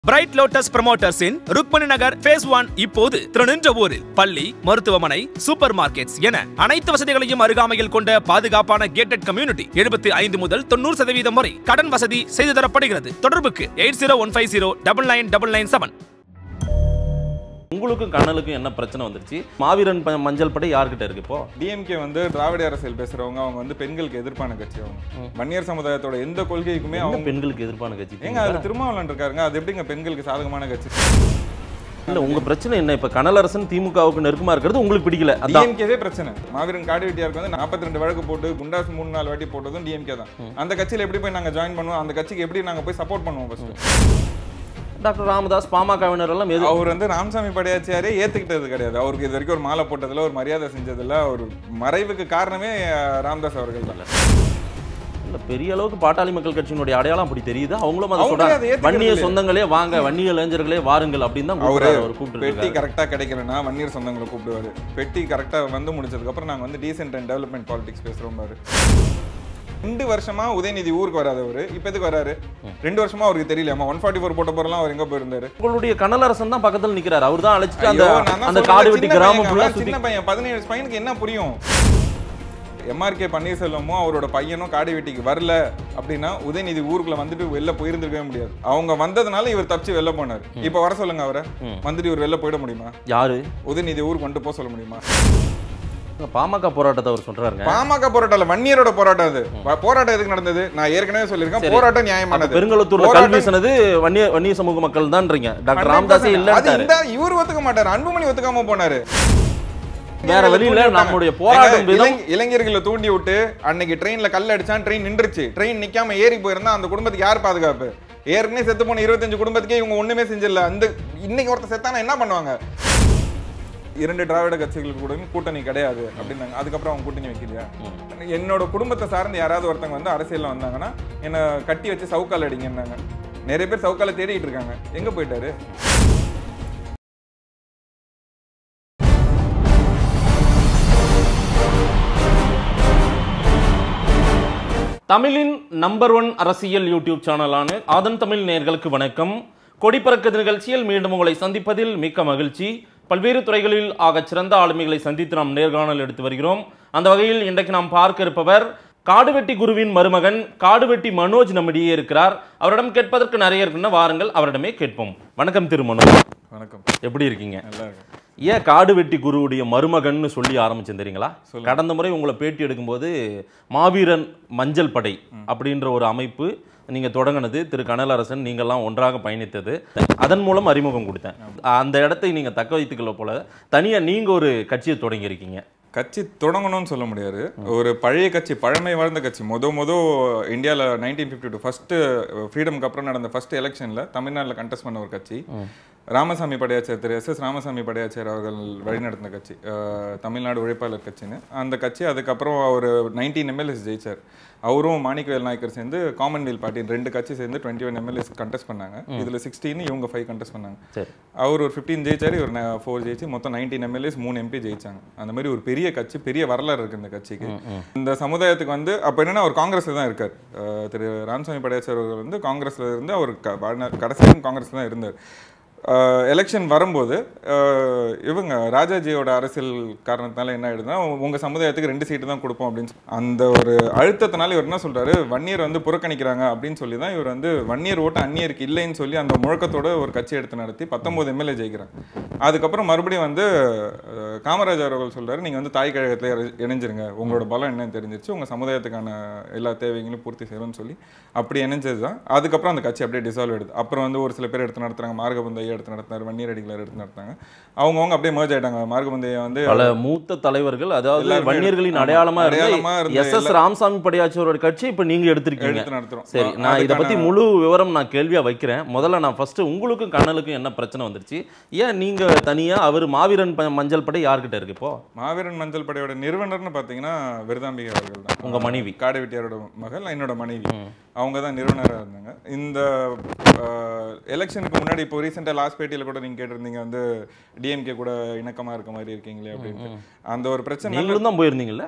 Bright lotus ப்ரமோட்டர்ஸின் Rukmani Nagar phase one இப்போது திருநின்ற ஊரில் பள்ளி மருத்துவமனை சூப்பர் மார்க்கெட்ஸ் என அனைத்து வசதிகளையும் அருகாமையில் கொண்ட பாதுகாப்பான கேட்டட் கம்யூனிட்டி எழுபத்தி ஐந்து முதல் தொண்ணூறு சதவீதம் வரை கடன் வசதி செய்து தரப்படுகிறது தொடர்புக்கு eight zero one five zero double nine double nine seven உங்களுக்கும் கண்ணலுக்கும் என்ன பிரச்சனை வந்துருச்சு மாவீரன் ப- மஞ்சள் படை யார்கிட்ட இருக்கு இப்போ டிஎம்கே வந்து திராவிட அரசியல் பேசுறவங்க அவங்க வந்து பெண்களுக்கு எதிர்ப்பான கட்சி அவங்க வன்னியர் சமுதாயத்தோட எந்த கொள்கைக்குமே என்ன அவங்க பெண்களுக்கு எதிர்ப்பான கட்சி ஏங்க அதுல திருமாவளவன் இருக்காருங்க அது எப்படிங்க பெண்களுக்கு சாதகமான கட்சி இல்ல உங்க பிரச்சனை என்ன இப்ப கனலரசன் திமுகவுக்கு நெருக்கமா இருக்கிறது உங்களுக்கு பிடிக்கல அதான் டிஎம்கேவே பிரச்சனை மாவீரன் காடு வெட்டியாருக்கு வந்து 42 ரெண்டு வழக்கு போட்டு குண்டாஸ் மூணு நாலு வாட்டி போட்டதும் டிஎம்கே தான் அந்த கட்சியில எப்படி போய் நாங்க ஜாயின் பண்ணுவோம் அந்த கட்சிக்கு எப்படி நாங்க போய் சப்போர்ட் பண்ணுவோம் ஃபர்ஸ்ட் டாக்டர் ராமதாஸ் பாமகவினர் எல்லாம் எது அவர் வந்து ராமசாமி படையாச்சியாரே ஏத்துக்கிட்டது கிடையாது அவருக்கு இது வரைக்கும் ஒரு மாலை போட்டதுல ஒரு மரியாதை செஞ்சதுல ஒரு மறைவுக்கு காரணமே அஹ், ராமதாஸ் அவர்கள் தான் இல்ல பெரிய அளவுக்கு பாட்டாளி மக்கள் கட்சியினுடைய அடையாளம் அப்படி தெரியுது அவங்களும் அதை அவங்களே அதை சொல்றாங்க ஏத்துக்கிறது வன்னிய இல்லையே. சொந்தங்களே வாங்க வன்னிய இளைஞர்களே வாருங்கள் அப்படின்னு தான் அவரு கூப்பிடுறாரு அவர் கூப்பிட்டு பெட்டி இருக்காரு. கரெக்டா கிடைக்கலன்னா வன்னியர் சொந்தங்களை கூப்பிடுவாரு பெட்டி கரெக்டா வந்து முடிச்சதுக்கு அப்புறம் நாங்க வந்து டீசென்ட் அண்ட் டெவலப்மெண்ட் பாலிடிக்ஸ் பேசுறோம் பாரு ரெண்டு வருஷமா உதயநிதி ஊருக்கு வராது அவரு இப்ப எதுக்கு வராரு ரெண்டு வருஷமா அவருக்கு தெரியலையாமா ஒன் ஃபார்ட்டி ஃபோர் போட்ட போறலாம் அவர் எங்க போயிருந்தாரு உங்களுடைய கனலரசன் தான் பக்கத்துல நிக்கிறாரு அவர் தான் அழைச்சிட்டு அந்த ஐயோ, நான் தான் அந்த சொல்றேன், காடு வெட்டி சின்ன கிராமம் பையன் ஃபுல்லா அவன் சுத்தி சின்ன பையன் பதினேழு வயசு பையனுக்கு என்ன புரியும் எம்ஆர்கே பன்னீர்செல்வமும் அவரோட பையனும் காடி வெட்டிக்கு வரல அப்படின்னா உதயநிதி ஊருக்குள்ள வந்துட்டு வெளில போயிருந்திருக்கவே முடியாது அவங்க வந்ததுனால இவர் தப்பிச்சு வெளில போனார் இப்ப வர சொல்லுங்க அவரை வந்துட்டு இவர் வெளில போயிட முடியுமா யாரு உதயநிதி ஊருக்கு வந்துட்டு போக சொல்ல முடியுமா பாமக போராட்டத்தை அவர் சொல்றாருங்க பாமக போராட்டம் இல்ல வன்னியரோட போராட்டம் அது ப- போராட்டம் எதுக்கு நடந்தது நான் ஏற்கனவே சொல்லியிருக்கேன் போராட்டம் நியாயமானது பெருங்கலத்தூர்ல கல்வி போராட்டம் வீசினது வன்னிய வன்னிய சமூக மக்கள் தான்றீங்க டாக்டர் 100% ராமதாஸே அது இல்லன்ட்டாரு இந்த இவர் ஒத்துக்க மாட்டாரு அன்புமணி ஒத்துக்காம போனாரு வேற வழியில தூண்டி விட்டாங்க. நம்முடைய போராட்டம் ஏங்க, விதம் இளைஞ- இளைஞர்களை தூண்டி விட்டு அன்னைக்கு ட்ரெயின்ல கல் அடிச்சான் ட்ரெயின் நின்றுச்சு ட்ரெயின் நிக்காம ஏறி போயிருந்தா அந்த குடும்பத்துக்கு யார் பாதுகாப்பு ஏற்கனவே செத்து போன இருபத்தஞ்சு குடும்பத்துக்கே இவங்க ஒண்ணுமே செஞ்சிடல அந்த இன்னைக்கு ஒருத்தர் செத்தானா என்ன பண்ணுவாங்க இரண்டு திராவிட கட்சிகளுக்கு கூட கூட்டணி கிடையாது அப்படின்னாங்க அதுக்கப்புறம் அவங்க கூட்டணி வைக்கலையா என்னோட குடும்பத்தை சார்ந்து யாராவது ஒருத்தவங்க வந்து அரசியல்ல வந்தாங்கன்னா என்னை கட்டி வச்சு சவுக்கால் அடிங்கன்னாங்க நிறைய பேர் சவுக்கால தேடிட்டு இருக்காங்க எங்க போயிட்டாரு தமிழின் நம்பர் ஒன் அரசியல் யூடியூப் சேனலான ஆதன் தமிழ் நேயர்களுக்கு வணக்கம் கொடிப்பறக்க நிகழ்ச்சியில் மீண்டும் உங்களை சந்திப்பதில் மிக்க மகிழ்ச்சி பல்வேறு துறைகளில் ஆகச் சிறந்த ஆளுமைகளை சந்தித்து நாம் நேர்காணல் எடுத்து வருகிறோம் அந்த வகையில் இன்றைக்கு நாம் பார்க்க இருப்பவர் காடுவெட்டி குருவின் மருமகன் காடுவெட்டி மனோஜ் நம்மிடையே இருக்கிறார் அவரிடம் கேட்பதற்கு நிறைய இருக்குன்னா வாருங்கள் அவரிடமே கேட்போம் வணக்கம் திரு மனோஜ் வணக்கம் எப்படி இருக்கீங்க நல்லா இருக்கு ஏன் காடு வெட்டி குருவுடைய மருமகன்னு சொல்லி ஆரம்பிச்சேன் தெரியுங்களா கடந்த முறை உங்களை பேட்டி எடுக்கும்போது மாவீரன் மஞ்சள் படை அப்படின்ற ஒரு அமைப்பு நீங்க தொடங்கினது திரு கனலரசன் நீங்கள்லாம் ஒன்றாக பயணித்தது அதன் மூலம் அறிமுகம் கொடுத்தேன் அந்த இடத்தை நீங்க தக்க வைத்துக்கல போல தனியா நீங்க ஒரு கட்சியை தொடங்கி இருக்கீங்க கட்சி தொடங்கணும்னு சொல்ல முடியாது ஒரு பழைய கட்சி பழமை வாழ்ந்த கட்சி மொத மொத இந்தியாவில் நைன்டீன் ஃபிஃப்டி டூ ஃபர்ஸ்ட் ஃப்ரீடம்க்கு அப்புறம் நடந்த ஃபர்ஸ்ட் எலெக்ஷனில் தமிழ்நாட்டில் கண்டெஸ்ட் பண்ண ஒரு கட்சி ராமசாமி படையாச்சியார் திரு எஸ் எஸ் ராமசாமி படையாச்சியார் அவர்கள் வழிநடத்தின கட்சி அஹ், தமிழ்நாடு உழைப்பாளர் கட்சின்னு அந்த கட்சி அதுக்கப்புறம் அவர் நைன்டீன் எம்எல்ஏஸ் ஜெயிச்சார் அவரும் மாணிக்கவேல் நாயக்கர் சேர்ந்து காமன்வெல்த் பார்ட்டி ரெண்டு கட்சி சேர்ந்து டுவெண்ட்டி ஒன் எம்எல்ஏஸ் கண்டெஸ்ட் பண்ணாங்க இதில் சிக்ஸ்டீன் இவங்க ஃபைவ் கண்டெஸ்ட் பண்ணாங்க சரி அவர் ஒரு ஃபிஃப்டீன் ஜெயிச்சார் இவர் ஃபோர் ஜெயிச்சு மொத்தம் நைன்டீன் எம்எல்ஏஸ் மூணு எம்பி ஜெயிச்சாங்க அந்த மாதிரி ஒரு பெரிய கட்சி பெரிய வரலாறு இருக்கு இந்த கட்சிக்கு இந்த சமுதாயத்துக்கு வந்து அப்போ என்னன்னா அவர் காங்கிரஸ்ல தான் இருக்கார் அஹ் திரு ராமசாமி படையாச்சர் அவர்கள் வந்து காங்கிரஸ்ல இருந்து அவர் க- வாழ்நாள் கடைசி வரைக்கும் காங்கிரஸ்ல தான் இருந்தார் எலெக்ஷன் வரும்போது அஹ், இவங்க ராஜாஜியோட அரசியல் காரணத்தினால என்ன ஆயிடுதுன்னா உங்க சமுதாயத்துக்கு ரெண்டு சீட்டு தான் கொடுப்போம் அப்படின்னு சொல்லி- அந்த ஒரு அழுத்தத்தினால இவர் என்ன சொல்றாரு வன்னியர் வந்து புறக்கணிக்கிறாங்க அப்படின்னு சொல்லி தான் இவர் வந்து வன்னியர் ஓட்டு அந்நியருக்கு இல்லைன்னு சொல்லி அந்த முழக்கத்தோட ஒரு கட்சி எடுத்து நடத்தி பத்தொன்பது எம்எல்ஏ ஜெயிக்கிறாங்க அதுக்கப்புறம் மறுபடியும் வந்து அஹ், காமராஜர் அவர்கள் சொல்றாரு நீங்க வந்து தாய் கழகத்துல இறை- இணைஞ்சிருங்க உங்களோட பலம் என்னன்னு தெரிஞ்சிருச்சு உங்க சமுதாயத்துக்கான எல்லா தேவைகளையும் பூர்த்தி செய்யணும்னு சொல்லி அப்படி இணைஞ்சது தான் அதுக்கப்புறம் அந்த கட்சி அப்படியே டிசால்வ் ஆயிடுது அப்புறம் வந்து ஒரு சில பேர் எடுத்து நடத்துறாங்க மார்கபந்தையை எடுத்து நடத்தினார் வன்னியர் அடிகளார் எடுத்து நடத்தாங்க அவங்கவுங்க அப்படியே merge ஆயிட்டாங்க மார்கபந்தையை வந்து பல மூத்த தலைவர்கள் அதாவது எல்லாருமே வன்னியர்களின் ஆமா, அடையாளமா அடையாளமா இருந்து இருந்த எஸ் எஸ் ராமசாமி படையாச்சியோட கட்சி இப்ப நீங்க எடுத்திருக்கீங்க எடுத்து நடத்துறோம் சரி நான் இதை அதுக்கான- பத்தி முழு விவரம் நான் கேள்வியா வைக்கிறேன் முதல்ல நான் ஃபர்ஸ்ட் உங்களுக்கும் கண்ணலுக்கும் என்ன பிரச்சனை வந்துருச்சு ஏன் நீங்க தனியா அவர் மாவீரன் ப- மஞ்சள் படை யார்கிட்ட இருக்கு இப்போ மாவீரன் மஞ்சள் படையோட நிறுவனர்னு பார்த்தீங்கன்னா விருதாம்பிகை அவர்கள் தான் உங்க மனைவி. காடவெட்டியாரோட மகள் என்னோட மனைவி அவங்க தான் நிறுவனராக இருந்தாங்க இந்த எலெக்ஷனுக்கு முன்னாடி இப்போ ரீசெண்டாக லாஸ்ட் பேட்டியில் கூட நீங்கள் கேட்டிருந்தீங்க வந்து டிஎம்கே கூட இணக்கமாக இருக்க மாதிரி இருக்கீங்களே அப்படின்ட்டு அந்த ஒரு பிரச்சனை நீங்களும் தான் போயிருந்தீங்கல்ல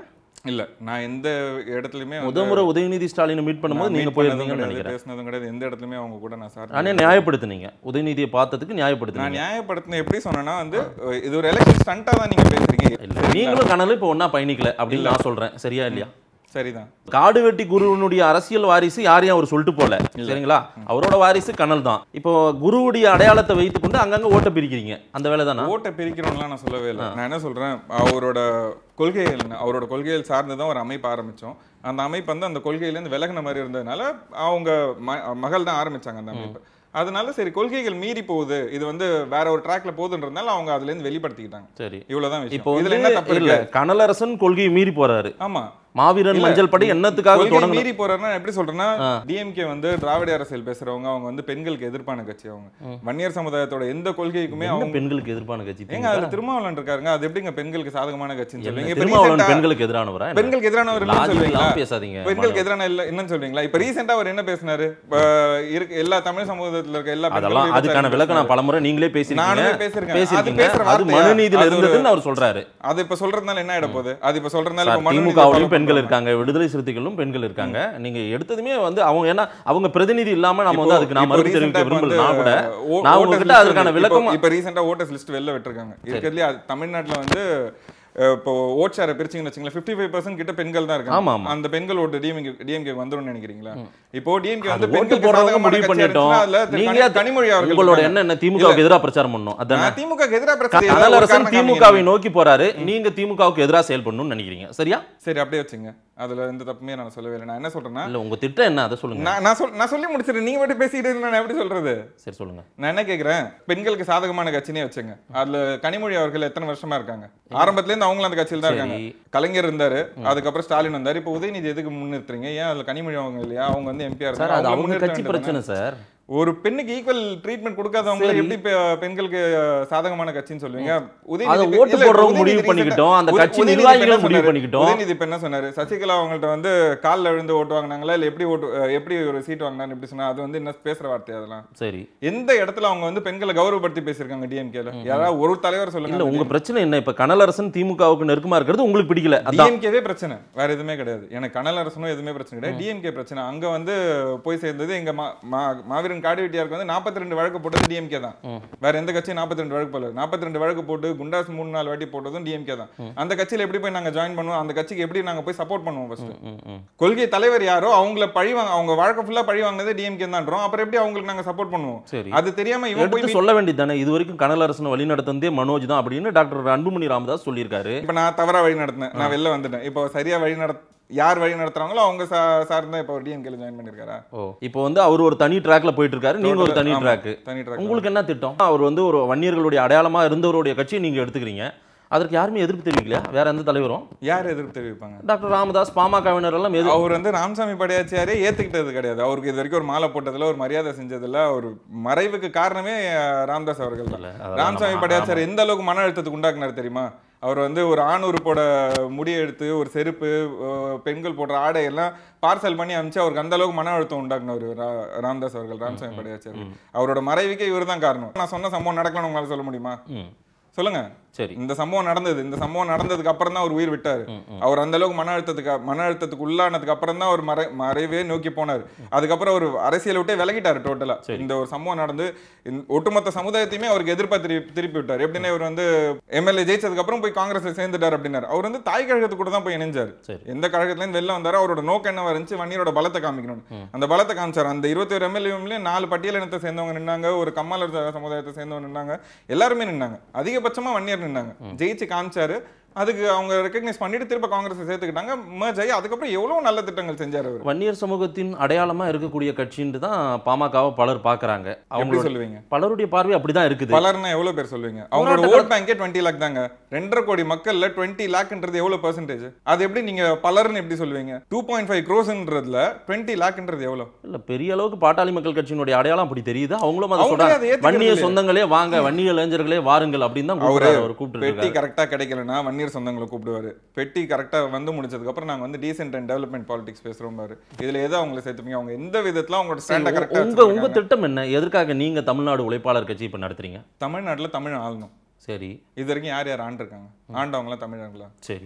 இல்ல நான் எந்த இடத்துலயுமே வந்து முத முறை உதயநிதி ஸ்டாலினை மீட் பண்ணும்போது நான் நீங்க meet பண்ணதும் போயிருந்தீங்கன்னு கிடையாது, நினைக்கிறேன் பேசுனதும் கிடையாது எந்த இடத்துலயுமே அவங்க கூட நான் சார் ஆனா நியாயப்படுத்துனீங்க உதயநிதியை பார்த்ததுக்கு நான் நியாயப்படுத்துனீங்க நியாயப்படுத்தின எப்படி சொன்னேன்னா வந்து இது ஒரு எலெக்ஷன் ஸ்டண்டா தான் நீங்க பேசுறீங்க இல்ல நீங்களும் கனலும் இப்போ ஒண்ணா பயணிக்கல அப்படின்னு நான் சொல்றேன் சரியா இல்லையா சரிதான் காடு வெட்டி குருவனுடைய அரசியல் வாரிசு யாரையும் அவர் சொல்லிட்டு போல சரிங்களா அவரோட வாரிசு கனல் தான் இப்போ குருவுடைய அடையாளத்தை வைத்துக்கொண்டு அங்கங்க ஓட்ட பிரிக்கிறீங்க அந்த வேலை தானா ஓட்டை பிரிக்கிறோம்லாம் நான் சொல்லவே இல்லை நான் என்ன சொல்றேன் அவரோட கொள்கைகள் என்ன? அவரோட கொள்கைகள் சார்ந்து தான் ஒரு அமைப்பு ஆரம்பிச்சோம் அந்த அமைப்பு வந்து அந்த கொள்கையிலேருந்து விலகின மாதிரி இருந்ததுனால அவங்க ம- மகள் தான் ஆரம்பிச்சாங்க அந்த அமைப்பு அதனால சரி கொள்கைகள் மீறி போகுது இது வந்து வேற ஒரு ட்ராக்ல போகுதுன்றதுனால அவங்க அதுல இருந்து வெளிப்படுத்திக்கிட்டாங்க சரி இவ்வளவுதான் இப்போ விஷயம் இதுல வந்து என்ன தப்பு இல்ல இருக்கு கனலரசன் கொள்கையை மீறி போறாரு ஆமா மாவீரன் இல்ல, மஞ்சள் படி என்னத்துக்காக கொள்கை தொடங்கணும் மீறி போறாருன்னா எப்படி சொல்றேன்னா டிஎம்கே வந்து திராவிட அரசியல் பேசுறவங்க அவங்க வந்து பெண்களுக்கு எதிர்ப்பான கட்சி அவங்க வன்னியர் சமுதாயத்தோட எந்த கொள்கைக்குமே என்ன அவங்க பெண்களுக்கு எதிர்ப்பான கட்சி ஏங்க அதுல திருமாவளவன் இருக்காருங்க அது எப்படிங்க பெண்களுக்கு சாதகமான கட்சின்னு சொல்லுவீங்க இப்ப திருமாவளவன் recent-ஆ பெண்களுக்கு எதிரானவரா என்ன? பெண்களுக்கு எதிரானவர் இல்லைன்னு Logic சொல்றீங்களா எல்லாம் பேசாதீங்க பெண்களுக்கு எதிரான இல்ல என்னன்னு சொல்றீங்களா இப்ப ரீசெண்டா அவர் என்ன பேசினாரு இப்ப இருக்கு எல்லா தமிழ் சமூகத்துல இருக்க எல்லா அதெல்லாம் பெண்களும் அதுக்கான விபச்சாரம் விளக்கம் நான் பலமுறை நீங்களே நானுமே பேசிருக்கீங்க பேசியிருக்கேன். அது பேசிருக்கீங்க பேசுற அது வார்த்தையா? மனுநீதியில அது ஒரு- இருந்ததுன்னு அவர் சொல்றாரு அது இப்ப சொல்றதுனால என்ன ஆயிட போகுது அது இப்ப சொல்றதுனால சார், இப்ப மனு நீதி திமுகவிலும் follow பெண்கள் பண்றாங்க. இருக்காங்க விடுதலை சிறுத்தைகளும் பெண்கள் இருக்காங்க நீங்க எடுத்ததுமே வந்து அவங்க ஏன்னா அவங்க பிரதிநிதி இல்லாம நம்ம இப்போ- வந்து அதுக்கு நான் இப்போ மறுப்பு recent-ஆ தெரிவிக்க இப்ப விரும்பல நான் கூட வந்து ஓ- நான் voters உங்ககிட்ட list அதுக்கான வந்து- விளக்கம் இப்போ- இப்போ ரீசெண்டா ஓட்டர்ஸ் லிஸ்ட் வெளில விட்டுருக்காங்க இருக்கிறதுலயே அது தமிழ்நாட்டுல வந்து அஹ், இப்போ ஓட் ஷேரை பிரிச்சிங்கன்னு வச்சுங்களேன் ஃபிஃப்டி ஃபைவ் பர்சன்ட் கிட்ட பெண்கள் தான் ஆமா, இருக்காங்க ஆமா. அந்த பெண்கள் ஓட்டு டிஎம்கே டிஎம்கே வந்துரும்னு நினைக்கிறீங்களா இப்போ டிஎம்கே அது வந்து ஓட்டு பெண்களுக்கு போடுறவங்க சாதகமான முடிவு கட்சியா பண்ணிட்டோம் இருந்துச்சுன்னா அதுல திரு நீங்க கனி- கனிமொழி அவர்கள் உங்களோட இருக்காங்க. என்ன என்ன திமுகவுக்கு எதிராக பிரச்சாரம் பண்ணணும் அதானே நான் திமுக எதிராக பிரச்சனை ஏதாவது ஒரு கனலரசன் காரணம் திமுகவை காமிங்க. நோக்கி போறாரு நீங்க திமுகவுக்கு எதிராக செயல்படணும்னு நினைக்கிறீங்க சரியா சரி அப்படியே வச்சுங்க அதுல எந்த தப்புமே நான் சொல்லவே இல்லை நான் என்ன சொல்றேன்னா இல்ல உங்க திட்டம் என்ன அதை சொல்லுங்க நான் நான் சொல் நான் சொல்லி முடிச்சிடுறேன் நீங்க மட்டும் பேசிக்கிட்டு இருந்தா நான் எப்படி சொல்றது சரி சொல்லுங்க நான் என்ன கேக்குறேன் பெண்களுக்கு சாதகமான கட்சினே வச்சுங்க அதுல கனிமொழி அவர்கள் எத்தனை வருஷமா இருக்காங்க ஆரம்பத்துல இருந்து அவங்களும் அந்த கட்சியில தான் இருக்காங்க சரி. கலைஞர் இருந்தாரு அதுக்கப்புறம் ஸ்டாலின் வந்தாரு இப்போ உதயநிதி எதுக்கு முன்னிறுத்துறீங்க ஏன் அதுல கனிமொழி அவங்க இல்லையா அவங்க வந்து எம்பிஆர் சார் அது அவங்க கட்சி பிரச்சனை சார் ஒரு பெண்ணுக்கு ஈக்குவல் ட்ரீட்மெண்ட் கொடுக்காதவங்க சரி. எப்படி பெ- பெண்களுக்கு சாதகமான கட்சின்னு சொல்லுவீங்க அதை இப்ப- ஓட்டு இல்ல, போடுறவங்க உதயநிதி முடிவு recent-ஆ- பண்ணிக்கிட்டோம், அந்த உத- கட்சி உதயநிதி நிர்வாகிகள் இப்ப என்ன முடிவு சொன்னாரு? பண்ணிக்கிட்டோம். உதயநிதி இப்ப என்ன சொன்னாரு சசிகலா அவங்கள்ட்ட வந்து கால்ல விழுந்து ஓட்டு வாங்கினாங்களா இல்ல எப்படி ஓட்டு அஹ் எப்படி ஒரு சீட் வாங்கினான்னு எப்படி சொன்னா அது வந்து என்ன பேசுற வார்த்தை அதெல்லாம் சரி எந்த இடத்துல அவங்க வந்து பெண்களை கௌரவப்படுத்தி பேசியிருக்காங்க டிஎம்கேல யாராவது ஒரு தலைவர் சொல்லுங்க இல்ல உங்க பிரச்சனை என்ன இப்ப கனலரசன் திமுகவுக்கு நெருக்கமா இருக்கிறது உங்களுக்கு பிடிக்கல அதான் டிஎம்கேவே பிரச்சனை வேற எதுவுமே கிடையாது எனக்கு கனல் அரசனும் எதுவுமே பிரச்சனை கிடையாது டிஎம்கே பிரச்சனை அங்க வந்து போய் சேர்ந்தது எங்க மா- மா- மாவீரன் காடுவெட்டியாருக்கு வந்து 42 வழக்கு போட்டது டிஎம்கே தான் வேற எந்த கட்சியும் 42 வழக்கு போடல 42 வழக்கு போட்டு குண்டாஸ் மூணு நாலு வாட்டி போட்டதும் டிஎம்கே தான் அந்த கட்சியில எப்படி போய் நாங்க ஜாயின் பண்ணுவோம் அந்த கட்சிக்கு எப்படி நாங்க போய் சப்போர்ட் பண்ணுவோம் ஃபர்ஸ்ட் ம், ம். கொள்கை தலைவர் யாரோ அவங்கள பழி வாங்க அவங்க வழக்கு ஃபுல்லா பழி வாங்கினது டிஎம்கே தான்றோம் அப்புறம் எப்படி அவங்களுக்கு நாங்க சப்போர்ட் பண்ணுவோம் சரி அது தெரியாம இவன் போய் எடுத்து சொல்ல வேண்டியது தானே இது வரைக்கும் கனலரசன் வழி நடத்தந்தே மனோஜ் தான் அப்படின்னு டாக்டர் அன்புமணி ராமதாஸ் சொல்லியிருக்காரு இப்ப நான் தவறா வழி நடத்தினேன் நான் வெளில வந்துட்டேன் இப்போ சரியா வழி நட யார் வழி நடத்துறாங்களோ அவங்க சா- சார்ந்தா இப்போ டிஎம்கேல ஜாயின் பண்ணிருக்காரா ஓ இப்போ வந்து அவர் ஒரு தனி ட்ராக்ல போயிட்டு இருக்காரு நீங்க ஒரு தனி ஆமா, ட்ராக் தனி track. உங்களுக்கு என்ன திட்டம் அவர் வந்து ஒரு வன்னியர்களுடைய அடையாளமா இருந்தவருடைய கட்சியை நீங்க எடுத்துக்கிறீங்க அதற்கு யாருமே எதிர்ப்பு தெரிவிக்கலையா வேற எந்த தலைவரும் யார் எதிர்ப்பு தெரிவிப்பாங்க டாக்டர் ராமதாஸ் பாமகவினர் எல்லாம் எதிர்ப்பு அவர் வந்து ராமசாமி படையாச்சியாரே ஏத்துக்கிட்டது கிடையாது அவருக்கு இது வரைக்கும் ஒரு மாலை போட்டதுல ஒரு மரியாதை செஞ்சதுல ஒரு மறைவுக்கு காரணமே அஹ், ராமதாஸ் அவர்கள் தான் இல்ல, அதெல்லாம் ராமசாமி நம்ம- படையாச்சியார் எந்த அளவுக்கு மன அழுத்தத்துக்கு உண்டாக்குனார் தெரியுமா அவர் வந்து ஒரு ஆண் உறுப்போட முடியை எடுத்து ஒரு செருப்பு அஹ், பெண்கள் போடுற ஆடை எல்லாம் பார்சல் பண்ணி அனுப்பிச்சு அவருக்கு அந்த அளவுக்கு மன அழுத்தம் உண்டாக்குனவர் ரா- ராமதாஸ் அவர்கள் ராமசாமி படையாச்சியார் அவரோட மறைவுக்கே இவர் தான் காரணம் நான் சொன்ன சம்பவம் நடக்கலன்னு உங்களால சொல்ல முடியுமா ம், சொல்லுங்க சரி இந்த சம்பவம் நடந்தது இந்த சம்பவம் நடந்ததுக்கு அப்புறம் தான் அவர் உயிர் விட்டாரு அவர் அந்த அளவுக்கு மன அழுத்தத்துக்கு மன அழுத்தத்துக்கு உள்ளானதுக்கு அப்புறம் தான் அவர் மறை மறைவே நோக்கி போனார் அதுக்கப்புறம் அவர் அரசியலை விட்டே விலகிட்டாரு டோட்டலா இந்த ஒரு சம்பவம் நடந்து இந்த ஒட்டுமொத்த சமுதாயத்தையுமே அவருக்கு எதிர்ப்பா திருப்பி திருப்பி விட்டார் எப்படின்னா இவர் வந்து எம்எல்ஏ ஜெயிச்சதுக்கு அப்புறம் போய் காங்கிரஸ்ல சேர்ந்துட்டார் அப்படின்னாரு அவர் வந்து தாய் கழகத்து கூட தான் போய் இணைஞ்சார் சரி. எந்த கழகத்துல இருந்து வெளில வந்தாரோ அவரோட நோக்கம் என்ன இருந்துச்சு வன்னியரோட பலத்தை காமிக்கணும் அந்த பலத்தை காமிச்சார் அந்த இருபத்தி ஒரு எம்எல்ஏம்லயும் நாலு பட்டியல் இனத்தை சேர்ந்தவங்க நின்னாங்க ஒரு கம்மாளர் ச- சமுதாயத்தை சேர்ந்தவங்க நின்னாங்க எல்லாருமே நின்னாங்க அதிகபட்சமா வன்னியர் நின்னாங்க ஜெயிச்சு காமிச்சாரு அதுக்கு அவங்க ரெக்கக்னைஸ் பண்ணிட்டு திரும்ப காங்கிரஸ் சேர்த்துக்கிட்டாங்க merge ஆகி அதுக்கப்புறம் எவ்வளவு நல்ல திட்டங்கள் செஞ்சாரு அவர் வன்னியர் சமூகத்தின் அடையாளமா இருக்கக்கூடிய கட்சின்னு தான் பாமகவை பலர் பாக்குறாங்க எப்படி அவங்களோட சொல்லுவீங்க பலருடைய பார்வை அப்படிதான் இருக்குது பலர்னா எவ்வளவு பேர் சொல்லுவீங்க அவங்களோட ஓட் பேங்கே டுவெண்ட்டி லேக் தாங்க ரெண்டரை கோடி மக்கள்ல டுவெண்ட்டி லேக்ன்றது எவ்வளவு பெர்சன்டேஜ் அது எப்படி நீங்க பலர்னு எப்படி சொல்லுவீங்க டூ பாயிண்ட் ஃபைவ் க்ரோஸ்ன்றதுல டுவெண்ட்டி லேக்ன்றது எவ்வளவு இல்ல பெரிய அளவுக்கு பாட்டாளி மக்கள் கட்சியினுடைய அடையாளம் அப்படி தெரியுது அவங்களும் அதை அவங்களே அதை சொல்றாங்க ஏத்துக்கிறது வன்னிய இல்லையே. சொந்தங்களே வாங்க வன்னிய இளைஞர்களே வாருங்கள் அப்படின்னு தான் அவரு கூப்பிடுறாரு அவர் கூப்பிட்டு பெட்டி இருக்காரு கரெக்டா கிடைக்கலனா வன்னியர் சொந்தங்களை கூப்பிடுவாரு பெட்டி கரெக்டா வந்து முடிச்சதுக்கு அப்புறம் நாங்க வந்து டீசென்ட் அண்ட் டெவலப்மெண்ட் பாலிடிக்ஸ் பேசுறோம் பாரு இதுல எதை அவங்களை சேர்த்துப்பீங்க அவங்க எந்த விதத்துல அவங்களோட ஸ்டாண்டை உங்க கரெக்டா உங்க உங்க திட்டம் என்ன எதற்காக நீங்க தமிழ்நாடு உழைப்பாளர் கட்சி இப்ப நடத்துறீங்க தமிழ்நாட்டுல தமிழ் ஆளணும் சரி இது வரைக்கும் யார் யார் ஆண்டிருக்காங்க ஆண்டவங்களாம் தமிழர்களா சரி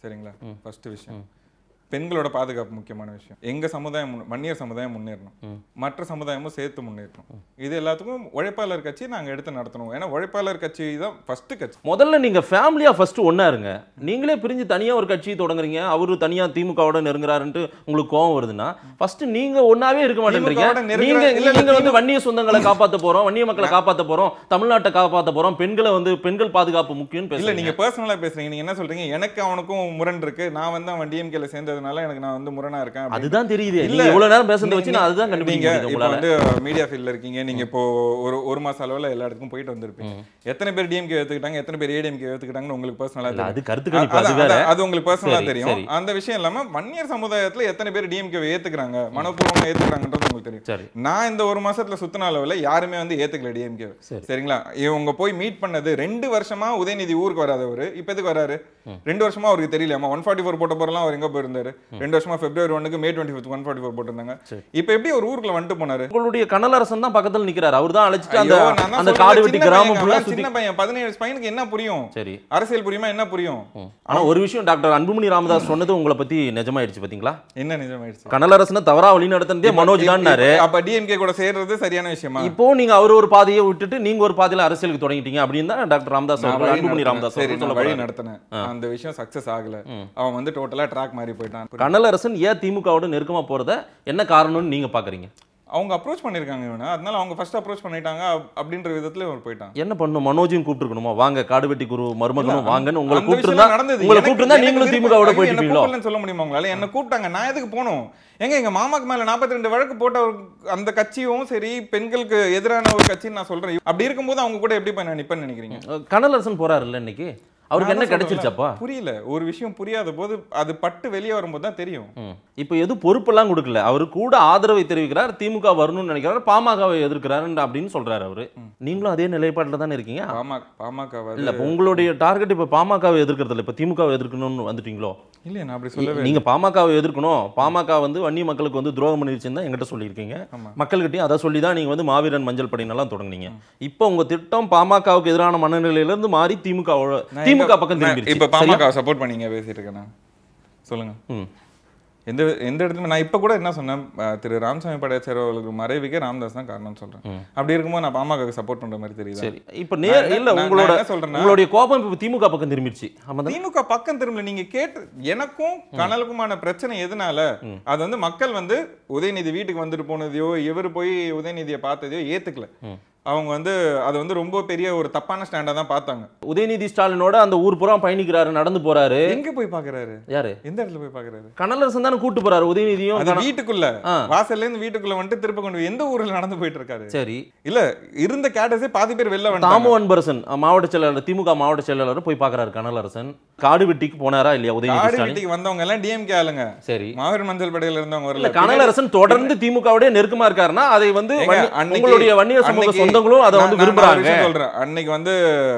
சரிங்களா ஃபர்ஸ்ட் விஷயம் பெண்களோட பாதுகாப்பு முக்கியமான விஷயம் எங்க சமுதாயம் முன்ன- வன்னியர் சமுதாயம் முன்னேறணும் மற்ற சமுதாயமும் சேர்த்து முன்னேறணும் இது எல்லாத்துக்கும் உழைப்பாளர் கட்சி நாங்க எடுத்து நடத்தணும் ஏன்னா உழைப்பாளர் கட்சி தான் ஃபர்ஸ்ட் கட்சி முதல்ல நீங்க ஃபேமிலியா ஃபர்ஸ்ட் ஒண்ணா இருங்க நீங்களே பிரிஞ்சு தனியா ஒரு கட்சி தொடங்குறீங்க அவரு தனியா திமுகவோட நெருங்குறாருன்ட்டு உங்களுக்கு கோவம் வருதுன்னா ஃபர்ஸ்ட் நீங்க ஒண்ணாவே இருக்க மாட்டேன்றீங்க திமுகவோட நெருங்குற- நீங்க இல்ல, இல்ல, நீங்க வந்து வன்னிய சொந்தங்களை காப்பாத்த போறோம் வன்னிய மக்களை காப்பாத்த போறோம் தமிழ்நாட்டை காப்பாத்த போறோம் பெண்களை வந்து பெண்கள் பாதுகாப்பு முக்கியம்னு இல்ல பேசுறீங்க நீங்க பர்சனலா பேசுறீங்க நீங்க என்ன சொல்றீங்க எனக்கு அவனுக்கும் முரண் இருக்கு நான் வந்து அவன் டிஎம்கேல சேர்ந்ததுனால எனக்கு நான் வந்து முரணா இருக்கேன் அப்படின்னு. அதுதான் தெரியுது இல்ல. நீங்க இவ்வளவு நேரம் பேசுறத வச்சு நீங்க- நான் அதுதான் கண்டுபிடிக்க நீங்க முடியுது இப்போ உங்களால வந்து மீடியா ஃபீல்ட்ல இருக்கீங்க நீங்க இப்போ ஒரு ஒரு மாச அளவுல எல்லா இடத்துக்கும் போயிட்டு வந்திருப்பீங்க எத்தனை பேர் டிஎம்கே ஏத்துக்கிட்டாங்க எத்தனை பேர் ஏடிஎம்கே ஏத்துக்கிட்டாங்கன்னு உங்களுக்கு பர்சனலா இல்ல, தெரியும் அது கருத்து கணிப்பு அது அதான், வேற அதான், அது உங்களுக்கு பர்சனலா சரி, தெரியும் சரி. அந்த விஷயம் இல்லாம வன்னியர் சமுதாயத்துல எத்தனை பேர் டிஎம்கே ஏத்துக்கிறாங்க மனப்பூர்வமா ஏத்துக்கிறாங்கன்றது உங்களுக்கு தெரியும் சரி நான் இந்த ஒரு மாசத்துல சுத்தின அளவுல யாருமே வந்து ஏத்துக்கல டிஎம்கே சரி. சரிங்களா இவங்க போய் மீட் பண்ணது ரெண்டு வருஷமா உதயநிதி ஊருக்கு வராதவரு இப்ப எதுக்கு வராரு ரெண்டு வருஷமா அவருக்கு தெரியலையாமா ஒன் ஃபார்ட்டி ஃபோர் போட்ட போறலாம் அவர் எங்க போயிருந்தாரு ரெண்டு வருஷமா பிப்ரவரி ஒன்னுக்கு May twenty fifth one forty four போட்டிருந்தாங்க சரி. இப்ப எப்படி ஒரு ஊருக்குள்ள வந்துட்டு போனாரு உங்களுடைய கனலரசன் தான் பக்கத்துல நிக்கிறாரு அவர் தான் அழைச்சிட்டு அந்த ஐயோ, நான் தான் அந்த சொல்றேன், காடு வெட்டி சின்ன கிராமம் பையன் ஃபுல்லா அவன் சுத்தி சின்ன பையன் பதினேழு வயசு பையனுக்கு என்ன புரியும் சரி அரசியல் புரியுமா என்ன புரியும் ஆனா ஒரு விஷயம் டாக்டர் அன்புமணி ராமதாஸ் சொன்னது உங்களை பத்தி நிஜமாயிடுச்சு பாத்தீங்களா என்ன நிஜமாயிடுச்சு கனலரசனை தவறா வழி நடத்தினதே மனோஜ் தான்னாரு அப்ப டிஎம்கே கூட சேர்றது சரியான விஷயமா இப்போ நீங்க அவர் ஒரு பாதையை விட்டுட்டு நீங்க ஒரு பாதையில அரசியலுக்கு தொடங்கிட்டீங்க அப்படின்னு தான் டாக்டர் ராமதாஸ் நான் அவர்கள் வழி அன்புமணி நடத்தினேன். ராமதாஸ் சரி அவர்கள் நான் சொல்ல வழி போறாரு. நடத்தினேன் அந்த விஷயம் சக்சஸ் ஆகல அவன் வந்து டோட்டலா ட்ராக் மாதிரி போயிட்டான் கனலரசன் ஏன் திமுகவோட நெருக்கமா போறத என்ன காரணம்னு நீங்க பாக்குறீங்க அவங்க அப்ரோச் பண்ணிருக்காங்க இவனை அதனால அவங்க ஃபர்ஸ்ட் அப்ரோச் பண்ணிட்டாங்க அப்- அப்படின்ற விதத்துல இவன் போயிட்டான் என்ன பண்ணும் மனோஜையும் கூப்பிட்டுருக்கணுமா வாங்க காடுவெட்டி குரு மருமகனும் இல்ல, வாங்கன்னு உங்களை அந்த கூப்பிட்டுருந்தா விஷயம்லாம் நடந்தது. உங்களை எனக்கு- கூப்பிட்டுருந்தா எனக்கு நீங்களும் விருப்பம் திமுகவோட ஐயோ, போயிட்டு என்ன இருப்பீங்களோ கூப்பிடலன்னு சொல்ல முடியுமா உங்களால என்ன கூப்பிட்டாங்க நான் எதுக்கு போகணும் எங்க எங்க மாமாக்கு மேல 42 ரெண்டு வழக்கு போட்ட ஒரு அந்த கட்சியும் சரி பெண்களுக்கு எதிரான ஒரு கட்சின்னு நான் சொல்றேன் அப்படி இருக்கும்போது அவங்க கூட எப்படி போய் நான் நிப்பேன்னு நினைக்கிறீங்க கனலரசன் போறாருல்ல இன்னைக்கு அவருக்கு நான் என்ன தான் சொல்றேன்ல, கிடைச்சிருச்சாப்பா புரியல ஒரு விஷயம் புரியாத போது அது பட்டு வெளியே வரும்போது தான் தெரியும் ம். இப்போ எதுவும் பொறுப்பெல்லாம் கொடுக்கல அவர் கூட ஆதரவை தெரிவிக்கிறார் திமுக வரணும்னு நினைக்கிறார் பாமகவை எதிர்க்கிறாரு அப்படின்னு சொல்றாரு அவரு நீங்களும் அதே நிலைப்பாட்டில் தானே இருக்கீங்க பாமக பாமக இல்ல இப்போ உங்களுடைய டார்கெட் இப்போ பாமகவை எதிர்க்கிறது இல்ல இப்போ திமுகவை எதிர்க்கணும்னு வந்துட்டீங்களோ இல்ல நான் அப்படி சொல்லவே நீங்க பாமகவை எதிர்க்கணும் பாமக வந்து வன்னி மக்களுக்கு வந்து துரோகம் பண்ணிருச்சுன்னு தான் என்கிட்ட சொல்லியிருக்கீங்க ஆமா. மக்கள்கிட்டயும் அதை சொல்லி தான் நீங்க வந்து மாவீரன் மஞ்சள் படையினெல்லாம் தொடங்குனீங்க இப்போ உங்க திட்டம் பாமகவுக்கு எதிரான மனநிலையில இருந்து மாறி திமுக நான் திமுக எங்க- பக்கம் நான் திரும்பிடுச்சு இப்ப பாமக சப்போர்ட் பண்ணீங்க பேசிட்டு இருக்கேன் நான். சொல்லுங்க ம். எந்த எந்த இடத்துல நான் இப்ப கூட என்ன சொன்னேன் அஹ், திரு ராமசாமி படையாச்சர் அவர்களுக்கு மறைவுக்கே ராமதாஸ் தான் காரணம் சொல்றேன் அப்படி இருக்கும்போது நான் பாமக சப்போர்ட் பண்ற மாதிரி தெரியுது சரி இப்போ நேர் நான் இல்ல என்ன- நான் உங்களோட என்ன சொல்றேன்னா- உங்களுடைய கோபம் இப்போ திமுக பக்கம் திரும்பிடுச்சு ஆமா தானே? திமுக பக்கம் திரும்பல நீங்க கேட்டு எனக்கும் கனலுக்குமான பிரச்சனை எதனால அது வந்து மக்கள் வந்து உதயநிதி வீட்டுக்கு வந்துட்டு போனதையோ இவர் போய் உதயநிதியை பார்த்ததையோ ஏத்துக்கல அவங்க வந்து அது வந்து ரொம்ப பெரிய ஒரு தப்பான ஸ்டாண்டா தான் பார்த்தாங்க உதயநிதி ஸ்டாலினோட அந்த ஊர் புறம் பயணிக்கிறாரு நடந்து போறாரு எங்க போய் பாக்குறாரு யாரு எந்த இடத்துல போய் பாக்குறாரு கனலரசன் தானே கூட்டு போறாரு உதயநிதியும் அது கன- வீட்டுக்குள்ள ஆ. வாசல்ல இருந்து வீட்டுக்குள்ள வந்துட்டு திருப்ப கொண்டு போய் எந்த ஊர்ல நடந்து போயிட்டு இருக்காரு சரி இல்ல இருந்த கேட்டஸே பாதி பேர் வெளில வந்துட்டாங்க தாமு அன்பரசன் மாவட்ட செயலாளர் திமுக மாவட்ட செயலாளர் போய் பாக்குறாரு கனலரசன் காடு வெட்டிக்கு போனாரா இல்லையா உதயநிதி காடு ஸ்டாலின் வீட்டுக்கு வந்தவங்க எல்லாம் டிஎம்கே ஆளுங்க சரி மாவீரன் மஞ்சள் படையில இருந்தவங்க இல்ல வரல கனலரசன் தொடர்ந்து திமுகவுடைய நெருக்கமா இருக்காருன்னா அதை வந்து ஏங்க, வன்னி- அன்னைக்கு- உங்களுடைய வன்னியர் சமூக அன்னைக்கு சொந்தங்களும் அதை நான்- வந்து நான் ஒரு விரும்புறாங்க விஷயம் சொல்றேன் அன்னைக்கு வந்து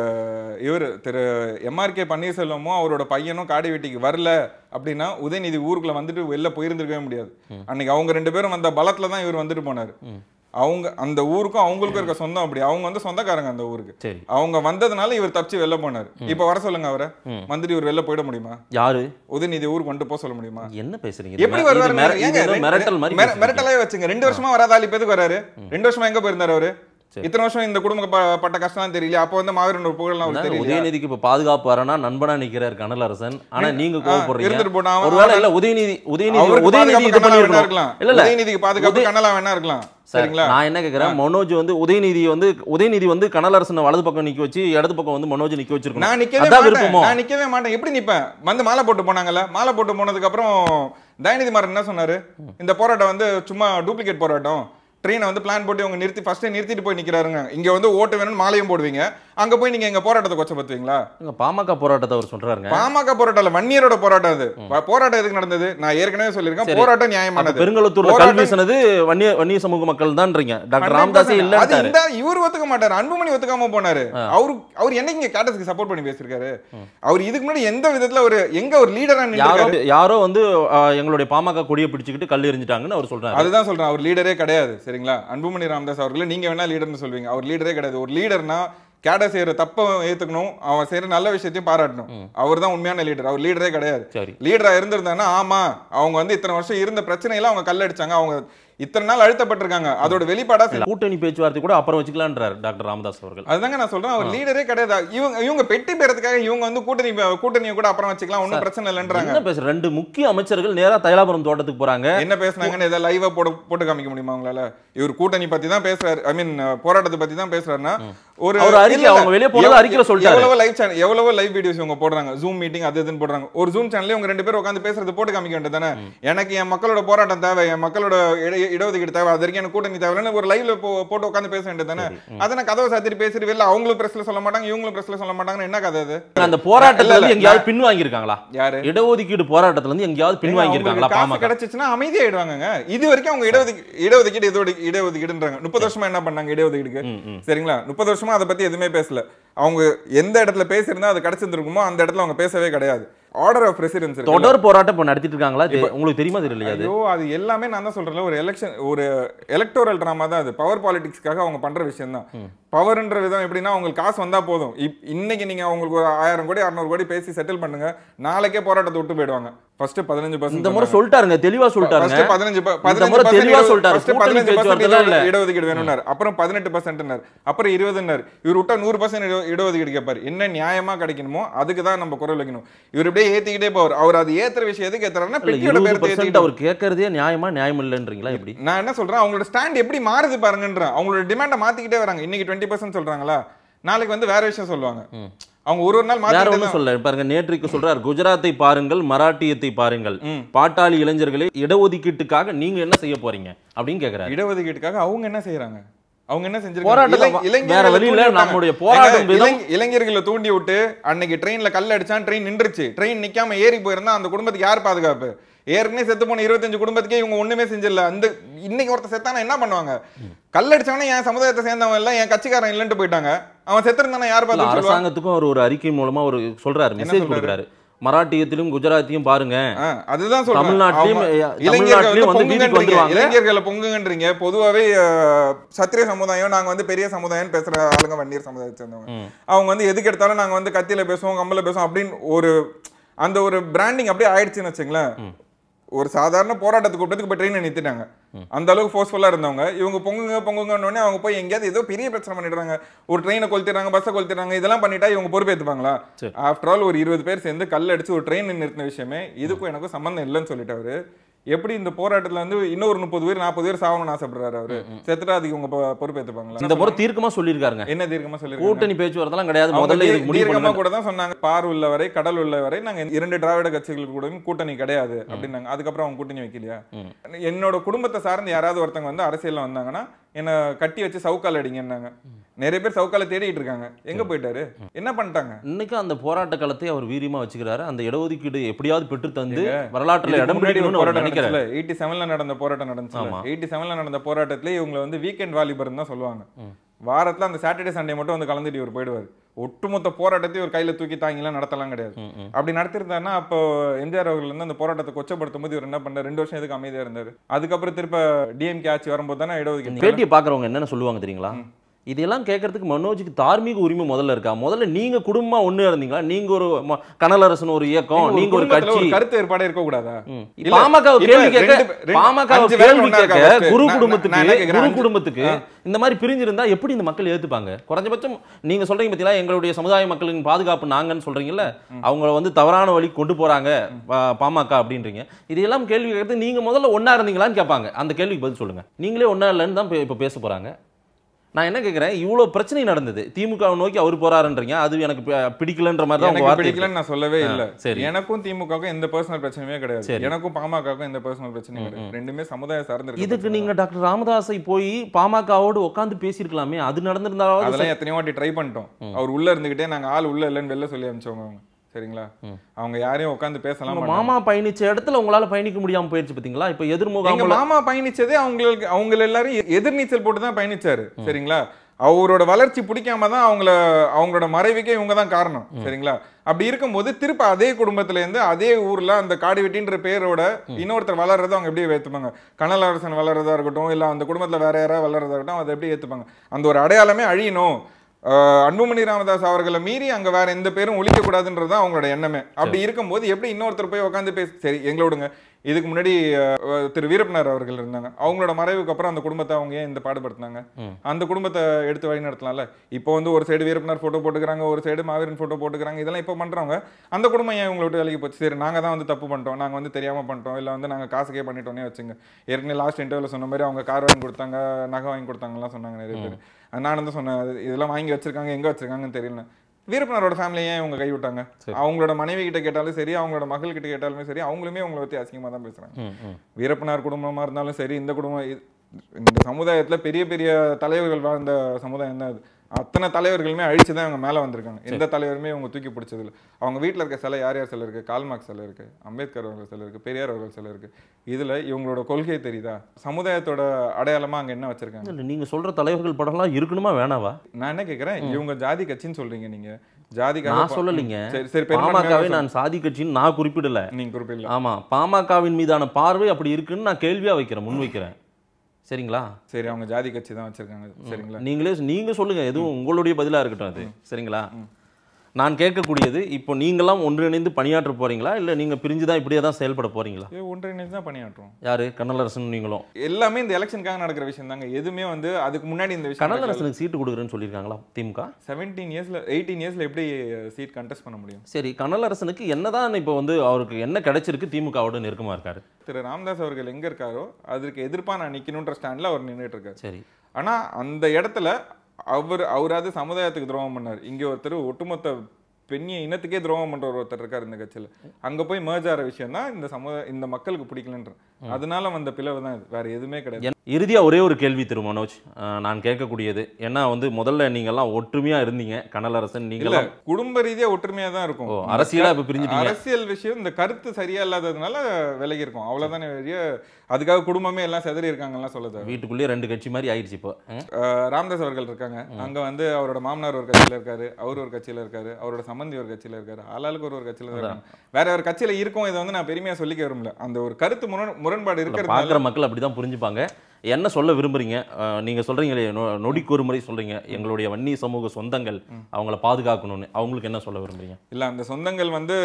இவர் திரு எம்ஆர்கே பன்னீர்செல்வமும் அவரோட பையனும் காடி வெட்டிக்கு வரல அப்படின்னா உதயநிதி ஊருக்குள்ள வந்துட்டு வெளில போயிருந்திருக்கவே முடியாது அன்னைக்கு அவங்க ரெண்டு பேரும் வந்த பலத்துல தான் இவர் வந்துட்டு போனாரு அவங்க அந்த ஊருக்கும் அவங்களுக்கும் இருக்க சொந்தம் அப்படி அவங்க வந்து சொந்தக்காரங்க அந்த ஊருக்கு சரி அவங்க வந்ததுனால இவர் தப்பிச்சு வெளில போனாரு இப்ப வர சொல்லுங்க அவரை வந்துட்டு இவர் வெளில போயிட முடியுமா யாரு உதயநிதி ஊருக்கு வந்துட்டு போக சொல்ல முடியுமா என்ன பேசுறீங்க எப்படி இது வருவாரு மிர- இது ஏங்க, ஏதோ ரெண்டு- மிரட்டல் மாதிரி மிர- பேசுறீங்க. மிரட்டலாவே வச்சுங்க ரெண்டு வருஷமா வராத ஆள் இப்ப எதுக்கு வராரு ரெண்டு வருஷமா எங்க போயிருந்தாரு அவரு இத்தனை வருஷம் இந்த குடும்ப ப- பட்ட கஷ்டம் தெரியல அப்ப வந்து மாவீரன் ஒரு புகழ்லாம் அவருக்கு அதான் தெரியல உதயநிதிக்கு இப்ப பாதுகாப்பு வரனா நண்பனா நிக்கிறார் கனலரசன் ஆனா நீங்க கோவப்படுறீங்க இருந்துட்டு போனா அவன் ஒருவேளை இல்ல உதயநிதி உதயநிதி அவருக்கு உதயநிதி பாதுகாப்பு இது கனலா வேணா பண்ணிருக்கணும் இருக்கலாம் இல்ல இல்ல உதயநிதிக்கு பாதுகாப்பு கனலா வேணா இருக்கலாம் சார், சரிங்களா நான் என்ன கேக்குறேன் மனோஜ் வந்து உதயநிதி வந்து உதயநிதி வந்து கனலரசனை வலது பக்கம் நிக்க வச்சு இடது பக்கம் வந்து மனோஜ் நிக்க வச்சிருக்கணும் நான் நிக்கவே அதான் மாட்டேன் விருப்பமோ நான் நிக்கவே மாட்டேன் எப்படி நிப்பேன் வந்து மாலை போட்டு போனாங்கல்ல மாலை போட்டு போனதுக்கு அப்புறம் தயநிதி மாறன் என்ன சொன்னாரு இந்த போராட்டம் வந்து சும்மா டூப்ளிகேட் போராட்டம் ட்ரெயினை வந்து பிளான் போட்டு அவங்க நிறுத்தி ஃபர்ஸ்ட் நிறுத்திட்டு போய் நிக்கிறாருங்க இங்க வந்து ஓட்டு வேணும்னு மாலையும் போடுவீங்க அங்க போய் நீங்க எங்க போராட்டத்தை கொச்சப்படுத்துவீங்களா இங்க பாமக போராட்டத்தை அவர் சொல்றாருங்க பாமக போராட்டம் இல்ல வன்னியரோட போராட்டம் அது போராட்டம் எதுக்கு நடந்தது நான் ஏற்கனவே சொல்லியிருக்கேன் சரி. போராட்டம் அப்ப நியாயமானது பெருங்கலத்தூர்ல போராட்டம் கல்வி சொன்னது வன்னிய வன்னிய சமூக மக்கள் தான்றீங்க டாக்டர் 100% ராமதாஸே அது இல்லன்ட்டாரு இந்த இவர் ஒத்துக்க மாட்டாரு அன்புமணி ஒத்துக்காம போனாரு அவரு அவர் என்னைக்கு இங்க கேட்டஸ்க்கு சப்போர்ட் பண்ணி பேசிருக்காரு அவர் இதுக்கு முன்னாடி எந்த விதத்துல ஒரு எங்க ஒரு லீடரா யாரோ நின்று யாரோ வந்து அஹ், எங்களுடைய பாமக கொடியை பிடிச்சுக்கிட்டு கல் எறிஞ்சிட்டாங்கன்னு அவர் சொல்றாரு அதுதான் சொல்றேன் அவர் லீடரே கிடையாது சரிங்களா அன்புமணி ராமதாஸ் அவர்களே நீங்க வேணா லீடர்னு சொல்வீங்க அவர் லீடரே கிடையாது ஒரு லீடர்னா கேட செய்யற தப்ப ஏத்துக்கணும் அவன் செய்யற நல்ல விஷயத்தையும் பாராட்டணும் அவர் தான் உண்மையான லீடர் அவர் லீடரே கிடையாது சரி லீடரா இருந்திருந்தாங்கன்னா ஆமா அவங்க வந்து இத்தனை வருஷம் இருந்த பிரச்சனையெல்லாம் அவங்க கல்லடிச்சாங்க அவங்க இத்தனை நாள் அழுத்தப்பட்டிருக்காங்க அதோட வெளிப்பாடா செஞ்சு- கூட்டணி பேச்சுவார்த்தை கூட அப்புறம் வச்சுக்கலான்றார் டாக்டர் ராமதாஸ் அவர்கள் அதுதாங்க நான் சொல்றேன் அவர் லீடரே கிடையாது இவங்க இவங்க பெட்டி பேரத்துக்காக இவங்க வந்து கூட்டணி கூட்டணியை கூட அப்புறம் வச்சுக்கலாம் ஒன்றும் பிரச்சனை இல்லைன்றாங்க என்ன பேசுற ரெண்டு முக்கிய அமைச்சர்கள் நேரா தைலாபுரம் தோட்டத்துக்கு போறாங்க என்ன பேசுனாங்கன்னு ஏதாவது லைவா போட்டு போட்டு காமிக்க முடியுமா உங்களால இவர் கூட்டணி பத்தி தான் பேசுறாரு ஐ மீன் போராட்டத்தை பத்தி தான் பேசுறாருன்னா ஒரு அவர் அறிக்கை, இல்ல, இல்ல. அவங்க வெளிய போனது எவ்வ- அறிக்கையில சொல்லிட்டாரு. எவ்வளவோ லைவ் சேனல் எவ்வளவோ லைவ் வீடியோஸ் இவங்க போடுறாங்க ஜூம் மீட்டிங் அது இதுன்னு போடுறாங்க ஒரு ஜூம் சேனல்ல உங்க ரெண்டு பேரும் உட்காந்து பேசுறது போட்டு காமிக்க வேண்டியது தானே எனக்கு என் மக்களோட போராட்டம் தேவை என் மக்களோட இட- இடஒதுக்கீடு தேவை அது வரைக்கும் எனக்கு கூட்டணி தேவைன்னு ஒரு லைவ்ல போட்டு உட்காந்து பேச வேண்டியது தானே அதை நான் கதவை சாத்திட்டு பேசிட்டு வெளில அவங்களும் பிரஸ்ல சொல்ல மாட்டாங்க இவங்களும் பிரஸ்ல சொல்ல மாட்டாங்கன்னு என்ன கதை அது அந்த போராட்டத்துல இல்ல, இல்ல, இருந்து எங்கேயாவது பின் வாங்கியிருக்காங்களா யாரு இடஒதுக்கீடு போராட்டத்துல இருந்து எங்கேயாவது பின் ஏங்க, வாங்கியிருக்காங்களா அவங்களுக்கு காசு பாமக கிடைச்சிச்சுன்னா அமைதியாயிடுவாங்க இது வரைக்கும் அவங்க இடஒதுக்கீடு இடஒதுக்கீடு இதோட இடஒதுக்கீடுன்றாங்க முப்பது வருஷமா என்ன பண்ணாங்க இடஒதுக்கீடுக்கு ம், ம். சரிங்களா முப்பது வருஷமா அதை பத்தி எதுவுமே பேசல அவங்க எந்த இடத்துல பேசியிருந்தா அது கிடைச்சிருந்துருக்குமோ அந்த இடத்துல அவங்க பேசவே கிடையாது ஆர்டர் ஆஃப் பிரசிடென்ஸ் தொடர் போராட்டம் இப்ப நடத்திட்டு இருக்காங்களா தெ- உங்களுக்கு தெரியுமா தெரியலையா அது ஐயோ அது எல்லாமே நான் தான் சொல்றேன்ல ஒரு எலெக்ஷன் ஒரு எலக்டோரல் ட்ராமா தான் அது பவர் பாலிடிக்ஸ்க்காக அவங்க பண்ற விஷயம் தான் பவர்ன்ற விதம் எப்படின்னா அவங்களுக்கு காசு வந்தா போதும் இப்- இன்னைக்கு நீங்க அவங்களுக்கு ஒரு ஆயிரம் கோடி அறுநூறு கோடி பேசி செட்டில் பண்ணுங்க நாளைக்கே போராட்டத்தை விட்டு போயிடுவாங்க ஃபர்ஸ்ட் பதினஞ்சு இந்த முறை சொல்லிட்டாருங்க தெளிவா சொல்லிட்டாருங்க First 15 ப- இந்த 15 முறை percent தெளிவா இடஒது- சொல்லிட்டாரு. first கூட்டணி 15 percent பேச்சுவார்த்தைலாம் இல்ல. இடஒது- இடஒதுக்கீடு வேணும்னாரு அப்புறம் பதினெட்டு பர்சன்ட்னார் அப்புறம் இருபதுன்னாரு இவர் விட்டா நூறு பர்சன்ட் இடஒதுக்கீடு கேட்பாரு என்ன நியாயமா கிடைக்கணுமோ அதுக்கு தான் நம்ம குரல் வைக்கணும் இவர் இப்படியே ஏத்திக்கிட்டே போவார் அவர் அது ஏத்துற விஷயம் எதுக்கு ஏத்துறாருன்னா இல்ல, பெட்டியோட 20% பேர் ஏத்திக்கிட்டு அவர் கேட்கறதே நியாயமா நியாயம் இல்லைன்றீங்களா எப்படி நான் என்ன சொல்றேன் அவங்களோட ஸ்டாண்ட் எப்படி மாறுது பாருங்கன்றேன் அவங்களோட டிமாண்டை மாத்திக்கிட்டே வராங்க இன்னைக்கு டுவெண்ட்டி பர்சன்ட் சொல்றாங்களா நாளைக்கு வந்து வேற விஷயம் சொல்லுவாங்க அவங்க ஒரு ஒரு நாள் வேற மாத்திக்கிட்டே ஒண்ணும் தான் சொல்ல பாருங்க நேற்றுக்கு சொல்றார் குஜராத்தை பாருங்கள் மராட்டியத்தை பாருங்கள் ம். பாட்டாளி இளைஞர்களே இடஒதுக்கீட்டுக்காக நீங்க என்ன செய்ய போறீங்க அப்படின்னு கேக்குறாரு இடஒதுக்கீட்டுக்காக அவங்க என்ன செய்யறாங்க அவங்க என்ன போராட்டத்தை செஞ்சிருக்காங்க இளை- வேற இளைஞர்களை வழி இல்ல, தூண்டி விட்டாங்க. நம்முடைய போராட்டம் ஏங்க, விதம்- இளைஞ- இளைஞர்களை தூண்டி விட்டு அன்னைக்கு ட்ரெயின்ல கல் அடிச்சான் ட்ரெயின் நின்றுச்சு ட்ரெயின் நிக்காம ஏறி போயிருந்தா அந்த குடும்பத்துக்கு யார் பாதுகாப்பு ஏற்கனவே செத்து போன இருபத்தஞ்சு குடும்பத்துக்கே இவங்க ஒண்ணுமே செஞ்சிடல அந்த இன்னைக்கு ஒருத்தர் செத்தானா என்ன பண்ணுவாங்க கல் அடிச்சவனே என் சமுதாயத்தை சேர்ந்தவன் இல்ல என் கட்சிக்காரன் இல்லைன்ட்டு போயிட்டாங்க அவன் செத்துருந்தானே யார் இல்ல, பார்த்து சொல்லுவாங்க அரசாங்கத்துக்கும் அவர் ஒரு அறிக்கை மூலமா ஒரு சொல்றாரு மெசேஜ் சொல்றாரு? கொடுக்குறாரு மராட்டியத்திலும் குஜராத்தியும் பாருங்க ஆ, அதுதான் சொல்றேன். தமிழ்நாட்டிலயும், அவங்க- ஐயா, இளைஞர்கள் தமிழ்நாட்டிலயும் வந்து வந்து வீட்டுக்கு பொங்குங்கன்றீங்க. வந்துருவாங்க. இளைஞர்களை பொங்குங்கன்றீங்க பொதுவாவே அஹ், சத்திரிய சமுதாயம் நாங்க வந்து பெரிய சமுதாயம் பேசுற ஆளுங்க வன்னியர் சமுதாயத்தை சேர்ந்தவங்க ம். அவங்க வந்து எதுக்கு எடுத்தாலும் நாங்க வந்து கத்தியில பேசுவோம் கம்பல பேசுவோம் அப்படின்னு ஒரு அந்த ஒரு பிராண்டிங் அப்படியே ஆயிடுச்சுன்னு வச்சுங்களேன் ஒரு சாதாரண போராட்டத்துக்கு கூப்பிட்டதுக்கு போய் ட்ரெயினை நிறுத்திட்டாங்க அந்த அளவுக்கு ஃபோர்ஸ்ஃபுல்லா இருந்தவங்க இவங்க பொங்குங்க பொங்குங்கன்னு உடனே அவங்க போய் எங்கேயாவது ஏதோ பெரிய பிரச்சனை பண்ணிடுறாங்க ஒரு ட்ரெயினை கொளுத்திடுறாங்க பஸ்ஸை கொளுத்திடுறாங்க இதெல்லாம் பண்ணிட்டா இவங்க பொறுப்பேற்றுப்பாங்களா சரி. ஆஃப்டர் ஆல் ஒரு இருபது பேர் சேர்ந்து கல் அடிச்சு ஒரு ட்ரெயின் நிறுத்தின விஷயமே இதுக்கும் எனக்கும் சம்மந்தம் இல்லைன்னு சொல்லிட்டாரு எப்படி இந்த போராட்டத்துல வந்து இன்னொரு முப்பது பேர் நாற்பது பேர் சாகணும்னு ஆசைப்படுறாரு அவரு செத்துட்டா அதுக்கு உங்க பொ- பொறுப்பேற்றுப்பாங்களா இந்த முறை தீர்க்கமா சொல்லியிருக்காருங்க என்ன தீர்க்கமா சொல்லி கூட்டணி பேச்சுவார்த்தைலாம் கிடையாது அவங்க முதல்ல தீ- இதுக்கு முடிவு தீர்க்கமா பண்ணுங்க கூட தான் சொன்னாங்க பார் உள்ள வரை கடல் உள்ள வரை நாங்க இரண்டு திராவிட கட்சிகள் கூட கூட்டணி கிடையாது அப்படின்னாங்க அதுக்கப்புறம் அவங்க கூட்டணி வைக்கலையா ம். என்னோட குடும்பத்தை சார்ந்து யாராவது ஒருத்தவங்க வந்து அரசியல்ல வந்தாங்கன்னா என்ன கட்டி வச்சு சவுக்கால் அடிங்கன்னாங்க நிறைய பேர் சவுக்கால தேடிட்டு இருக்காங்க எங்க போயிட்டாரு என்ன பண்ணிட்டாங்க இன்னைக்கு அந்த போராட்ட காலத்தை அவர் வீரியமா வச்சுக்கிறாரு அந்த இடஒதுக்கீடு எப்படியாவது பெற்று தந்து வரலாற்றுல இதுக்கு இடம் முன்னாடி ஒரு பிடிக்கணும்னு அவர் போராட்டம் நினைக்கிறாரு நடந்துச்சுல எயிட்டி செவன்ல நடந்த போராட்டம் நடந்துச்சு ஆமா. எயிட்டி செவன்ல நடந்த போராட்டத்துல இவங்க வந்து வீக்கெண்ட் வாலிபர் தான் சொல்லுவாங்க ம். வாரத்துல அந்த சாட்டர்டே சண்டே மட்டும் வந்து கலந்துட்டு இவர் போயிடுவார் ஒட்டுமொத்த போராட்டத்தையும் ஒரு கையில தூக்கி தாங்கிலாம் நடத்தலாம் கிடையாது ம், ம். அப்படி நடத்திருந்தாருன்னா அப்போ எம்ஜிஆர் அவர்கள் வந்து அந்த போராட்டத்தை கொச்சப்படுத்தும் போது இவர் என்ன பண்ணார் ரெண்டு வருஷம் எதுக்கு அமைதியா இருந்தாரு அதுக்கப்புறம் திருப்ப டிஎம்கே ஆட்சி வரும்போது தானே இடஒதுக்கீடு பேட்டியை பாக்குறவங்க என்னென்ன சொல்லுவாங்க தெரியுங்களா இதெல்லாம் கேட்கறதுக்கு மனோஜுக்கு தார்மீக உரிமை முதல்ல இருக்கா முதல்ல நீங்க குடும்பமா ஒண்ணு இருந்தீங்களா நீங்க ஒரு ம- கனலரசன் ஒரு இயக்கம் நீங்க ஒரு குடும்பத்துல கட்சி கருத்து ஏற்பாடே இருக்க கூடாதா ம். இல்ல, பாமக இப்ப கேள்வி கேட்க ரெண்டு பே- ரெண்டு- பாமக அஞ்சு பேர் கேள்வி ஒண்ணா கேட்க இருக்கா first? குரு நான்- நான் குடும்பத்துக்கு என்ன கேக்குறேன்? குரு அஞ்சு- குடும்பத்துக்கு இந்த மாதிரி பிரிஞ்சிருந்தா எப்படி இந்த மக்கள் ஏத்துப்பாங்க குறைஞ்சபட்சம் நீங்க சொல்றீங்க பத்தியா எங்களுடைய சமுதாய மக்களின் பாதுகாப்பு நாங்கன்னு சொல்றீங்கல்ல அவங்க வந்து தவறான வழி கொண்டு போறாங்க பா- பாமக அப்படின்றீங்க இதையெல்லாம் கேள்வி கேட்கறது நீங்க முதல்ல ஒண்ணா இருந்தீங்களான்னு கேட்பாங்க அந்த கேள்விக்கு பதில் சொல்லுங்க நீங்களே ஒண்ணா இல்லைன்னு தான் இப்ப பேச போறாங்க நான் என்ன கேட்குறேன் இவ்வளோ பிரச்சனை நடந்தது திமுக நோக்கி அவர் போறாருன்றீங்க அது எனக்கு பி- பிடிக்கலன்ற மாதிரி தான் உங்க எனக்கு வார்த்தை இருக்கு. பிடிக்கலன்னு நான் சொல்லவே இல்ல சரி. எனக்கும் திமுகவுக்கும் எந்த பர்சனல் பிரச்சனையுமே கிடையாது சரி. எனக்கும் பாமகவுக்கும் எந்த பர்சனல் பிரச்சனையும் கிடையாது ரெண்டுமே சமுதாய சார்ந்து இதுக்கு நீங்க டாக்டர் ராமதாஸை போய் பாமகவோடு உட்காந்து பேசியிருக்கலாமே அது நடந்திருந்தாவது அதெல்லாம் எத்தனையோ வாட்டி ட்ரை பண்ணிட்டோம் அவர் உள்ள இருந்துகிட்டே நாங்க ஆள் உள்ள இல்லைன்னு வெளில சொல்லி அனுப்பிச்சவங்க அவங்க சரிங்களா அவங்க யாரையும் உட்காந்து பேசலாம் உங்க மாட்டாங்க. மாமா பயணிச்ச இடத்துல உங்களால பயணிக்க முடியாம போயிடுச்சு பாத்தீங்களா இப்ப எங்க எதிர்முகாமல் மாமா பயணிச்சதே அவங்களுக்கு அவங்க எல்லாரும் எ- எதிர்நீச்சல் போட்டு தான் பயணிச்சாரு சரிங்களா அவரோட வளர்ச்சி பிடிக்காம தான் அவங்கள அவங்களோட மறைவுக்கே இவங்க தான் காரணம் சரிங்களா அப்படி இருக்கும்போது திருப்ப அதே குடும்பத்துல இருந்து அதே ஊர்ல அந்த காடு வெட்டின்ற பேரோட இன்னொருத்தர் வளர்றதை அவங்க எப்படி ஏத்துப்பாங்க கனலரசன் வளர்றதா இருக்கட்டும் இல்ல அந்த குடும்பத்துல வேற யாராவது வளர்றதா இருக்கட்டும் அதை எப்படி ஏத்துப்பாங்க அந்த ஒரு அடையாளமே அழியணும் ஆஹ் அன்புமணி ராமதாஸ் அவர்களை மீறி அங்க வேற எந்த பேரும் ஒழிக்க கூடாதுன்றது தான் அவங்களோட எண்ணமே அப்படி இருக்கும்போது எப்படி இன்னொருத்தர் போய் உட்காந்து பேச சரி எங்களோடுங்க இதுக்கு முன்னாடி ஆஹ், திரு வீரப்பனார் அவர்கள் இருந்தாங்க அவங்களோட மறைவுக்கு அப்புறம் அந்த குடும்பத்தை அவங்க ஏன் இந்த பாடுபடுத்தினாங்க அந்த குடும்பத்தை எடுத்து வழி நடத்தலாம்ல இப்போ வந்து ஒரு சைடு வீரப்பனார் போட்டோ போட்டுக்கிறாங்க ஒரு சைடு மாவீரன் போட்டோ போட்டுக்கிறாங்க இதெல்லாம் இப்போ பண்றவங்க அந்த குடும்பம் ஏன் உங்களை விட்டு வேலைக்கு போச்சு சரி நாங்க தான் வந்து தப்பு பண்ணிட்டோம் நாங்க வந்து தெரியாம பண்ணிட்டோம் இல்ல வந்து நாங்க காசுக்கே பண்ணிட்டோன்னே வச்சுங்க ஏற்கனவே லாஸ்ட் இன்டர்வியூல சொன்ன மாதிரி அவங்க கார் வாங்கி கொடுத்தாங்க நகை வாங்கி கொடுத்தாங்கலாம் சொன்னாங்க நிறைய பேர் நான் வந்து சொன்னேன் அது இதெல்லாம் வாங்கி வச்சிருக்காங்க எங்க வச்சிருக்காங்கன்னு தெரியல வீரப்பனாரோட ஃபேமிலியை ஏன் இவங்க கைவிட்டாங்க அவங்களோட மனைவி கிட்ட கேட்டாலும் சரி அவங்களோட மகள் கிட்ட கேட்டாலுமே சரி அவங்களுமே அவங்கள பத்தி அசிங்கமா தான் பேசுறாங்க வீரப்பனார் குடும்பமா இருந்தாலும் சரி இந்த குடும்பம் இது- இந்த சமுதாயத்துல பெரிய பெரிய தலைவர்கள் வாழ்ந்த சமுதாயம் தான் அது அத்தனை தலைவர்களுமே அழிச்சு தான் இவங்க மேல வந்திருக்காங்க எந்த தலைவருமே இவங்க தூக்கி பிடிச்சது இல்ல அவங்க வீட்ல இருக்க சிலை யார் யார் சிலை இருக்கு கால்மார்க் சிலை இருக்கு அம்பேத்கர் அவர்கள் சிலை இருக்கு பெரியார் அவர்கள் சிலை இருக்கு இதுல இவங்களோட கொள்கை தெரியுதா சமுதாயத்தோட அடையாளமா அங்க என்ன வச்சிருக்காங்க இல்ல, நீங்க சொல்ற தலைவர்கள் படம்லாம் இருக்கணுமா வேணாவா நான் என்ன கேக்குறேன் இவங்க ஜாதி கட்சின்னு சொல்றீங்க நீங்க ஜாதிக்காக நான் சொல்லலைங்க சரி சரி பெரும்பான்மையான பாமகவை நான் சாதி கட்சின்னு நான் குறிப்பிடல நீங்க குறிப்பிடல ஆமா பாமகவின் மீதான பார்வை அப்படி இருக்குன்னு நான் கேள்வியா வைக்கிறேன் முன் வைக்கிறேன் சரிங்களா சரி அவங்க ஜாதி கட்சி தான் வச்சிருக்காங்க சரிங்களா நீங்களே நீங்க சொல்லுங்க எதுவும் உங்களுடைய பதிலா இருக்கட்டும் அது சரிங்களா நான் கேட்கக்கூடியது இப்போ நீங்களாம் ஒன்றிணைந்து பணியாற்ற போறீங்களா இல்ல நீங்க பிரிஞ்சு தான் இப்படியே தான் செயல்பட போறீங்களா ஏ, ஒன்றிணைந்து தான் பணியாற்றுறோம் யாரு கண்ணலரசன் நீங்களும் எல்லாமே இந்த எலெக்ஷனுக்காக நடக்கிற விஷயம் தாங்க எதுவுமே வந்து அதுக்கு முன்னாடி இந்த விஷயம் கண்ணலரசனுக்கு சீட்டு கொடுக்குறேன்னு சொல்லியிருக்காங்களா திமுக செவன்டீன் இயர்ஸ்ல எயிட்டீன் இயர்ஸ்ல எப்படி சீட் கண்டெஸ்ட் பண்ண முடியும் சரி கண்ணலரசனுக்கு என்னதான் இப்போ வந்து அவருக்கு என்ன கிடைச்சிருக்கு திமுகவோட நெருக்கமா இருக்காரு திரு ராமதாஸ் அவர்கள் எங்க இருக்காரோ அதுக்கு எதிர்ப்பா நான் நிக்கணுன்ற ஸ்டாண்ட்ல அவர் நின்றுட்டு இருக்காரு சரி ஆனா அந்த இடத்துல அவர் அவராது சமுதாயத்துக்கு துரோகம் பண்ணார் இங்க ஒருத்தர் ஒட்டுமொத்த பெண்ணிய இனத்துக்கே துரோகம் பண்ற ஒரு ஒருத்தர் இருக்காரு இந்த கட்சியில அங்க போய் merge ஆகிற விஷயம் தான் இந்த சமுதாய இந்த மக்களுக்கு பிடிக்கலன்ற அதனால வந்த பிளவு தான் இது வேற எதுவுமே கிடையாது என்- இறுதியா ஒரே ஒரு கேள்வி திரு மனோஜ் அஹ், நான் கேட்கக்கூடியது ஏன்னா வந்து முதல்ல நீங்கெல்லாம் ஒற்றுமையா இருந்தீங்க கனலரசன் இல்ல நீங்களாம் குடும்ப ரீதியா ஒற்றுமையா தான் இருக்கும் ஓ, அரசியலா இப்ப பிரிஞ்சுட்டீங்க. அரசியல் விஷயம் இந்த கருத்து சரியா இல்லாததுனால விலகி இருக்கும் அவ்வளவுதானே வெளிய அதுக்காக குடும்பமே எல்லாம் செதறி இருக்காங்கலாம் சொல்லுது வீட்டுக்குள்ளேயே ரெண்டு கட்சி மாதிரி ஆயிடுச்சு இப்போ ம்? ராமதாஸ் அவர்கள் இருக்காங்க அங்க வந்து அவரோட மாமனார் ஒரு கட்சியில இருக்காரு அவர் ஒரு கட்சியில இருக்காரு அவரோட சம்பந்தி ஒரு கட்சியில இருக்காரு ஆளாளுக்கு ஒரு ஒரு கட்சியில தான் இருக்காங்க வேற ஒரு கட்சியில இருக்கும் இதை வந்து நான் பெருமையா சொல்லிக்க விரும்பல அந்த ஒரு கருத்து முரண் முரண்பாடு இருக்கிறதுனால பார்க்குற மக்கள் அப்படிதான் புரிஞ்சுப்பாங்க என்ன சொல்ல விரும்புறீங்க அஹ், நீங்க சொல்றீங்களே நொ- நொடிக்கு ஒரு முறை சொல்றீங்க எங்களுடைய வன்னி சமூக சொந்தங்கள் அவங்கள பாதுகாக்கணும்னு அவங்களுக்கு என்ன சொல்ல விரும்புறீங்க இல்ல அந்த சொந்தங்கள் வந்து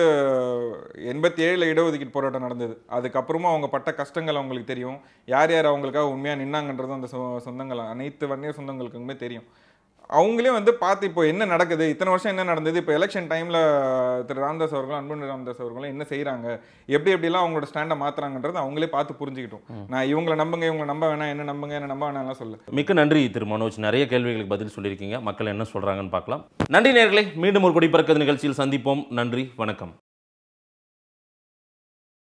எண்பத்தி ஏழுல இடஒதுக்கீடு போராட்டம் நடந்தது அதுக்கப்புறமா அவங்க பட்ட கஷ்டங்கள் அவங்களுக்கு தெரியும் யார் யார் அவங்களுக்காக உண்மையா நின்னாங்கன்றதும் அந்த சொ- சொந்தங்கள் அனைத்து வன்னியர் சொந்தங்களுக்குமே தெரியும் அவங்களே வந்து பார்த்து இப்போ என்ன நடக்குது இத்தனை வருஷம் என்ன நடந்தது இப்போ எலெக்ஷன் டைம்ல திரு ராமதாஸ் அவர்களும் அன்புமணி ராமதாஸ் அவர்களும் என்ன செய்றாங்க எப்படி எப்படிலாம் அவங்களோட ஸ்டாண்டை மாத்துறாங்கன்றது அவங்களே பார்த்து புரிஞ்சுக்கிட்டோம் நான் இவங்களை நம்புங்க இவங்களை நம்ப வேணாம் என்ன நம்புங்க என்ன நம்ப வேணாம்லாம் சொல்ல மிக்க நன்றி திரு மனோஜ் நிறைய கேள்விகளுக்கு பதில் சொல்லியிருக்கீங்க மக்கள் என்ன சொல்றாங்கன்னு பார்க்கலாம் நன்றி நேர்களே மீண்டும் ஒரு கொடி பறக்கிறது நிகழ்ச்சியில் சந்திப்போம் நன்றி வணக்கம்